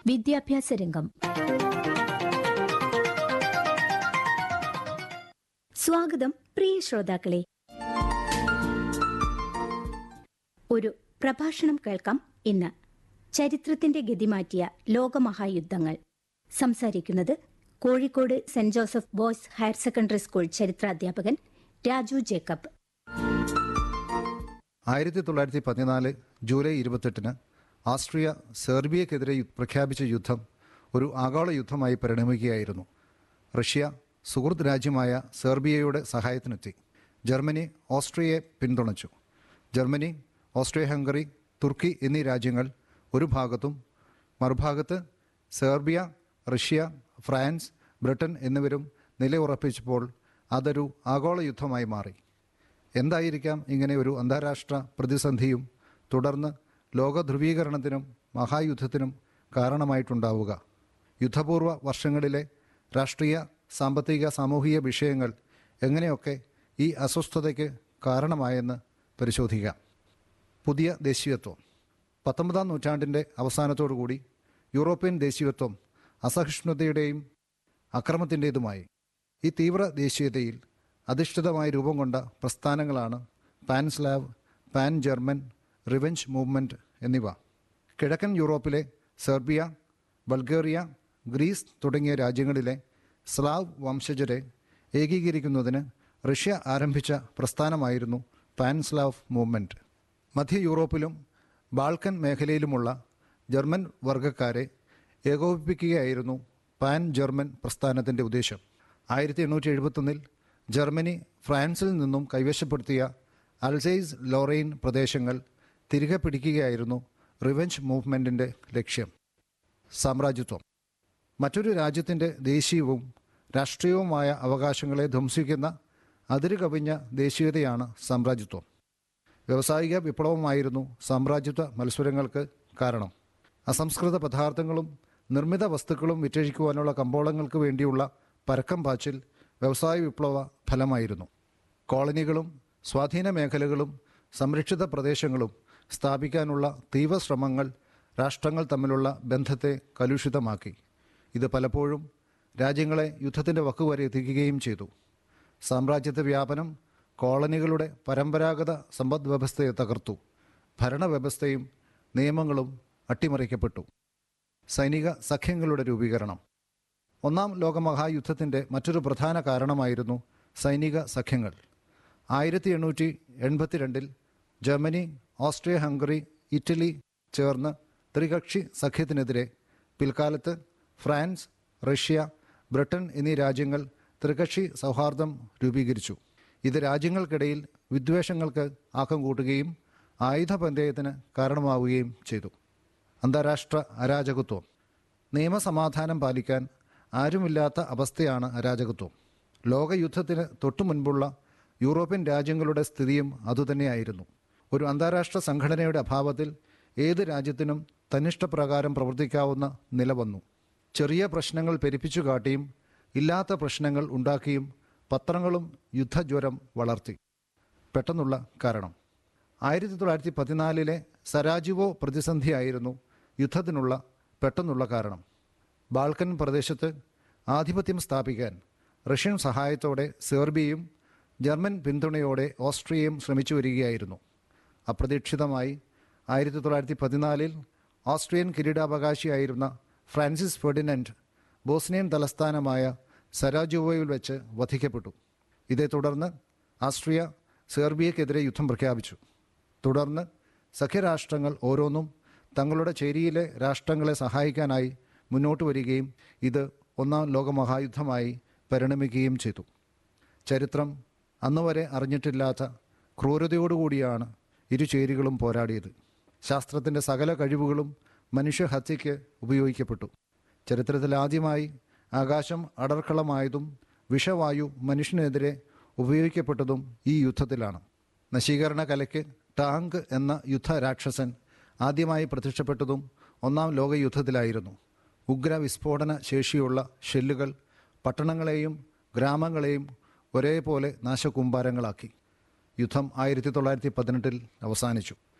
വിദ്യാഭ്യാസ രംഗം സ്വാഗതം പ്രിയ ശ്രോതാക്കളെ ഒരു പ്രഭാഷണം കേൾക്കാം ഇന്ന് ചരിത്രത്തിന്റെ ഗതിമാറ്റിയ ലോകമഹായുദ്ധങ്ങൾ സംസാരിക്കുന്നത് Kozhikode saint Joseph boys higher secondary school ചരിത്രാധ്യാപകൻ രാജു ജേക്കബ് ആയിരത്തി തൊള്ളായിരത്തി പതിനാല് ജൂലൈ ഇരുപത്തെട്ടിന് ആസ്ട്രിയ സെർബിയക്കെതിരെ യു- പ്രഖ്യാപിച്ച യുദ്ധം ഒരു ആഗോള യുദ്ധമായി പരിണമിക്കുകയായിരുന്നു റഷ്യ സുഹൃത്ത് രാജ്യമായ സെർബിയയുടെ സഹായത്തിനെത്തി ജർമ്മനി ഓസ്ട്രിയയെ പിന്തുണച്ചു ജർമ്മനി ഓസ്ട്രിയ ഹംഗറി തുർക്കി എന്നീ രാജ്യങ്ങൾ ഒരു ഭാഗത്തും മറുഭാഗത്ത് സെർബിയ റഷ്യ ഫ്രാൻസ് ബ്രിട്ടൻ എന്നിവരും നിലയുറപ്പിച്ചപ്പോൾ അതൊരു ആഗോള യുദ്ധമായി മാറി എന്തായിരിക്കാം ഇങ്ങനെ ഒരു അന്താരാഷ്ട്ര പ്രതിസന്ധിയും തുടർന്ന് ലോക ധ്രുവീകരണത്തിനും മഹായുദ്ധത്തിനും കാരണമായിട്ടുണ്ടാവുക യുദ്ധപൂർവ വർഷങ്ങളിലെ രാഷ്ട്രീയ സാമ്പത്തിക സാമൂഹിക വിഷയങ്ങൾ എങ്ങനെയൊക്കെ ഈ അസ്വസ്ഥതയ്ക്ക് കാരണമായെന്ന് പരിശോധിക്കാം പുതിയ ദേശീയത്വം പത്തൊമ്പതാം നൂറ്റാണ്ടിൻ്റെ അവസാനത്തോടുകൂടി യൂറോപ്യൻ ദേശീയത്വം അസഹിഷ്ണുതയുടെയും അക്രമത്തിൻ്റേതുമായി ഈ തീവ്ര ദേശീയതയിൽ അധിഷ്ഠിതമായി രൂപം കൊണ്ട പ്രസ്ഥാനങ്ങളാണ് pan Slav pan German revenge movement എന്നിവ കിഴക്കൻ യൂറോപ്പിലെ സെർബിയ ബൾഗേറിയ ഗ്രീസ് തുടങ്ങിയ രാജ്യങ്ങളിലെ സ്ലാവ് വംശജരെ ഏകീകരിക്കുന്നതിന് റഷ്യ ആരംഭിച്ച പ്രസ്ഥാനമായിരുന്നു പാൻ സ്ലാവ് മൂവ്മെൻറ്റ് മധ്യ യൂറോപ്പിലും ബാൾക്കൻ മേഖലയിലുമുള്ള ജർമ്മൻ വർഗ്ഗക്കാരെ ഏകോപിപ്പിക്കുകയായിരുന്നു പാൻ ജർമ്മൻ പ്രസ്ഥാനത്തിൻ്റെ ഉദ്ദേശം ആയിരത്തി എണ്ണൂറ്റി എഴുപത്തൊന്നിൽ ജർമ്മനി ഫ്രാൻസിൽ നിന്നും കൈവശപ്പെടുത്തിയ അൽസൈസ് ലോറെയിൻ പ്രദേശങ്ങൾ തിരികെ പിടിക്കുകയായിരുന്നു റിവെഞ്ച് മൂവ്മെൻറ്റിൻ്റെ ലക്ഷ്യം സാമ്രാജ്യത്വം മറ്റൊരു രാജ്യത്തിൻ്റെ ദേശീയവും രാഷ്ട്രീയവുമായ അവകാശങ്ങളെ ധ്വംസിക്കുന്ന അതിരു കവിഞ്ഞ ദേശീയതയാണ് സാമ്രാജ്യത്വം വ്യാവസായിക വിപ്ലവമായിരുന്നു സാമ്രാജ്യത്വ മത്സരങ്ങൾക്ക് കാരണം അസംസ്കൃത പദാർത്ഥങ്ങളും നിർമ്മിത വസ്തുക്കളും വിറ്റഴിക്കുവാനുള്ള കമ്പോളങ്ങൾക്ക് വേണ്ടിയുള്ള പരക്കം പാച്ചിൽ വ്യവസായ വിപ്ലവ ഫലമായിരുന്നു കോളനികളും സ്വാധീന മേഖലകളും സംരക്ഷിത പ്രദേശങ്ങളും സ്ഥാപിക്കാനുള്ള തീവ്ര ശ്രമങ്ങൾ രാഷ്ട്രങ്ങൾ തമ്മിലുള്ള ബന്ധത്തെ കലുഷിതമാക്കി ഇത് പലപ്പോഴും രാജ്യങ്ങളെ യുദ്ധത്തിൻ്റെ വക്കുവരെ എത്തിക്കുകയും ചെയ്തു സാമ്രാജ്യത്വ വ്യാപനം കോളനികളുടെ പരമ്പരാഗത സമ്പദ് വ്യവസ്ഥയെ തകർത്തു ഭരണവ്യവസ്ഥയും നിയമങ്ങളും അട്ടിമറിക്കപ്പെട്ടു സൈനിക സഖ്യങ്ങളുടെ രൂപീകരണം ഒന്നാം ലോകമഹായുദ്ധത്തിൻ്റെ മറ്റൊരു പ്രധാന കാരണമായിരുന്നു സൈനിക സഖ്യങ്ങൾ ആയിരത്തി എണ്ണൂറ്റി എൺപത്തിരണ്ടിൽ ജർമ്മനി ഓസ്ട്രിയ ഹംഗറി ഇറ്റലി ചേർന്ന് ത്രികക്ഷി സഖ്യത്തിനെതിരെ പിൽക്കാലത്ത് ഫ്രാൻസ് റഷ്യ ബ്രിട്ടൻ എന്നീ രാജ്യങ്ങൾ ത്രികക്ഷി സൗഹാർദ്ദം രൂപീകരിച്ചു ഇത് രാജ്യങ്ങൾക്കിടയിൽ വിദ്വേഷങ്ങൾക്ക് ആക്കം കൂട്ടുകയും ആയുധപന്തയത്തിന് കാരണമാവുകയും ചെയ്തു അന്താരാഷ്ട്ര അരാജകത്വം നിയമസമാധാനം പാലിക്കാൻ ആരുമില്ലാത്ത അവസ്ഥയാണ് അരാജകത്വം ലോകയുദ്ധത്തിന് തൊട്ടു മുൻപുള്ള യൂറോപ്യൻ രാജ്യങ്ങളുടെ സ്ഥിതിയും അതുതന്നെയായിരുന്നു ഒരു അന്താരാഷ്ട്ര സംഘടനയുടെ അഭാവത്തിൽ ഏത് രാജ്യത്തിനും തന്നിഷ്ടപ്രകാരം പ്രവർത്തിക്കാവുന്ന നില വന്നു ചെറിയ പ്രശ്നങ്ങൾ പെരുപ്പിച്ചു കാട്ടിയും ഇല്ലാത്ത പ്രശ്നങ്ങൾ ഉണ്ടാക്കിയും പത്രങ്ങളും യുദ്ധജ്വരം വളർത്തി പെട്ടെന്നുള്ള കാരണം ആയിരത്തി തൊള്ളായിരത്തി പതിനാലിലെ സരാജിവോ പ്രതിസന്ധിയായിരുന്നു യുദ്ധത്തിനുള്ള പെട്ടെന്നുള്ള കാരണം ബാൾക്കൻ പ്രദേശത്ത് ആധിപത്യം സ്ഥാപിക്കാൻ റഷ്യൻ സഹായത്തോടെ സെർബിയയും ജർമ്മൻ പിന്തുണയോടെ ഓസ്ട്രിയയും ശ്രമിച്ചു വരികയായിരുന്നു അപ്രതീക്ഷിതമായി ആയിരത്തി തൊള്ളായിരത്തി പതിനാലിൽ ഓസ്ട്രിയൻ കിരീടാവകാശിയായിരുന്ന ഫ്രാൻസിസ് ഫെർഡിനൻഡ് ബോസ്നിയൻ തലസ്ഥാനമായ സരാജോവയിൽ വെച്ച് വധിക്കപ്പെട്ടു ഇതേ തുടർന്ന് ആസ്ട്രിയ സെർബിയക്കെതിരെ യുദ്ധം പ്രഖ്യാപിച്ചു തുടർന്ന് സഖ്യരാഷ്ട്രങ്ങൾ ഓരോന്നും തങ്ങളുടെ ചേരിയിലെ രാഷ്ട്രങ്ങളെ സഹായിക്കാനായി മുന്നോട്ട് വരികയും ഇത് ഒന്നാം ലോകമഹായുദ്ധമായി പരിണമിക്കുകയും ചെയ്തു ചരിത്രം അന്നുവരെ അറിഞ്ഞിട്ടില്ലാത്ത ക്രൂരതയോടുകൂടിയാണ് ഇരു ചേരികളും പോരാടിയത് ശാസ്ത്രത്തിൻ്റെ സകല കഴിവുകളും മനുഷ്യഹത്യയ്ക്ക് ഉപയോഗിക്കപ്പെട്ടു ചരിത്രത്തിൽ ആദ്യമായി ആകാശം അടർക്കളമായതും വിഷവായു മനുഷ്യനെതിരെ ഉപയോഗിക്കപ്പെട്ടതും ഈ യുദ്ധത്തിലാണ് നശീകരണ കലയ്ക്ക് ടാങ്ക് എന്ന യുദ്ധരാക്ഷസൻ ആദ്യമായി പ്രത്യക്ഷപ്പെട്ടതും ഒന്നാം ലോകയുദ്ധത്തിലായിരുന്നു ഉഗ്ര വിസ്ഫോടന ശേഷിയുള്ള ഷെല്ലുകൾ പട്ടണങ്ങളെയും ഗ്രാമങ്ങളെയും ഒരേപോലെ നാശകൂമ്പാരങ്ങളാക്കി യുദ്ധം ആയിരത്തി തൊള്ളായിരത്തി പതിനെട്ടിൽ അവസാനിച്ചു